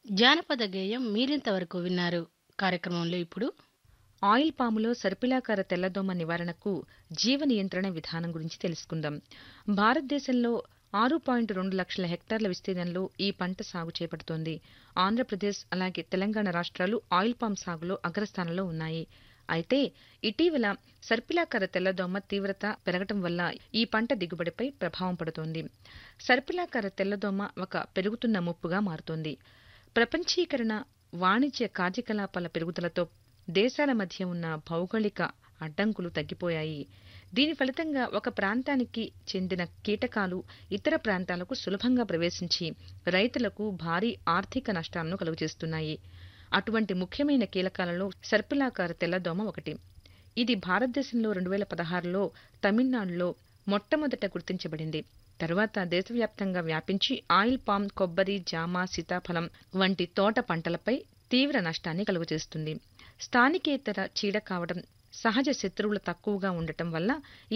జానపద గేయం మీరింతవరకు విన్నారు కార్యక్రమంలో ఇప్పుడు ఆయిల్ పాములో సర్పిలాకార తెల్లదోమ నివారణకు జీవ నియంత్రణ విధానం గురించి తెలుసుకుందాం భారతదేశంలో ఆరు పాయింట్ రెండు లక్షల హెక్టార్ల విస్తీర్ణంలో ఈ పంట సాగు చేపడుతోంది ఆంధ్రప్రదేశ్ అలాగే తెలంగాణ రాష్ట్రాలు ఆయిల్ పామ్ సాగులో అగ్రస్థానంలో ఉన్నాయి అయితే ఇటీవల సర్పిలాకార తెల్లదోమ తీవ్రత పెరగటం వల్ల ఈ పంట దిగుబడిపై ప్రభావం పడుతోంది సర్పిలాకార తెల్లదోమ ఒక పెరుగుతున్న ముప్పుగా మారుతోంది ప్రపంచీకరణ వాణిజ్య కార్యకలాపాల పెరుగుదలతో దేశాల మధ్య ఉన్న భౌగోళిక అడ్డంకులు తగ్గిపోయాయి దీని ఫలితంగా ఒక ప్రాంతానికి చెందిన కీటకాలు ఇతర ప్రాంతాలకు సులభంగా ప్రవేశించి రైతులకు భారీ ఆర్థిక నష్టాలను కలుగజేస్తున్నాయి అటువంటి ముఖ్యమైన కీలకాలలో సర్పిలాకార తెల్లదోమ ఒకటి ఇది భారతదేశంలో రెండు వేల పదహారులో తమిళనాడులో మొట్టమొదట గుర్తించబడింది తర్వాత దేశవ్యాప్తంగా వ్యాపించి ఆయిల్ పామ్ కొబ్బరి జామ సీతాఫలం వంటి తోట పంటలపై తీవ్ర నష్టాన్ని కలుగజేస్తుంది స్థానికేతర చీడ కావడం సహజ శత్రువులు తక్కువగా ఉండటం వల్ల